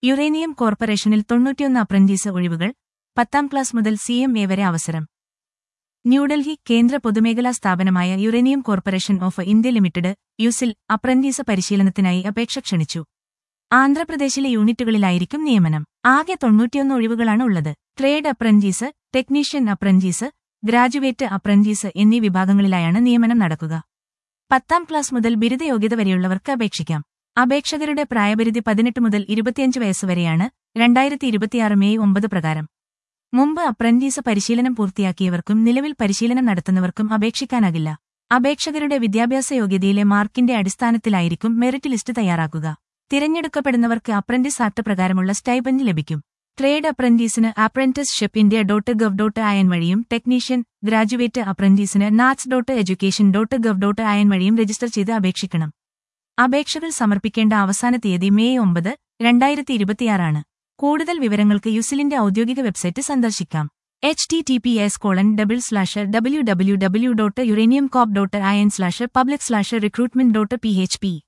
uranium കോർപ്പറേഷനിൽ തൊണ്ണൂറ്റിയൊന്ന് apprentice ഒഴിവുകൾ പത്താം ക്ലാസ് മുതൽ സി എം എ വരെ അവസരം ന്യൂഡൽഹി കേന്ദ്ര പൊതുമേഖലാ സ്ഥാപനമായ uranium corporation of India limited UCIL apprentice പരിശീലനത്തിനായി അപേക്ഷ ക്ഷണിച്ചു ആന്ധ്രാപ്രദേശിലെ യൂണിറ്റുകളിലായിരിക്കും നിയമനം ആകെ തൊണ്ണൂറ്റിയൊന്ന് ഒഴിവുകളാണ് ഉള്ളത് trade apprentice technician apprentice graduate apprentice എന്നീ വിഭാഗങ്ങളിലായാണ് നിയമനം നടക്കുക പത്താം ക്ലാസ് മുതൽ ബിരുദയോഗ്യത വരെയുള്ളവർക്ക് അപേക്ഷിക്കാം അപേക്ഷകരുടെ പ്രായപരിധി പതിനെട്ട് മുതൽ ഇരുപത്തിയഞ്ച് വയസ്സ് വരെയാണ് രണ്ടായിരത്തി ഇരുപത്തിയാറ് മെയ് ഒമ്പത് പ്രകാരം മുമ്പ് അപ്രന്റീസ് പരിശീലനം പൂർത്തിയാക്കിയവർക്കും നിലവിൽ പരിശീലനം നടത്തുന്നവർക്കും അപേക്ഷിക്കാനാകില്ല അപേക്ഷകരുടെ വിദ്യാഭ്യാസ യോഗ്യതയിലെ മാർക്കിന്റെ അടിസ്ഥാനത്തിലായിരിക്കും മെറിറ്റ് ലിസ്റ്റ് തയ്യാറാക്കുക തിരഞ്ഞെടുക്കപ്പെടുന്നവർക്ക് അപ്രന്റീസ് ആക്ട് പ്രകാരമുള്ള സ്റ്റൈപ്പൻഡ് ലഭിക്കും ട്രേഡ് അപ്രന്റീസിന് apprenticeship India dot gov dot in വഴിയും ടെക്നീഷ്യൻ ഗ്രാജുവേറ്റ് അപ്രന്റീസിന് NATS dot education dot gov dot in വഴിയും രജിസ്റ്റർ ചെയ്ത് അപേക്ഷിക്കണം അപേക്ഷകൾ സമർപ്പിക്കേണ്ട അവസാന തീയതി മെയ് ഒമ്പത് രണ്ടായിരത്തി ഇരുപത്തിയാറാണ് കൂടുതൽ വിവരങ്ങൾക്ക് യുസിലിന്റെ ഔദ്യോഗിക വെബ്സൈറ്റ് സന്ദർശിക്കാം H T T P S colon double slash W W W dot uranium corp dot I N slash public slash recruitment dot P H P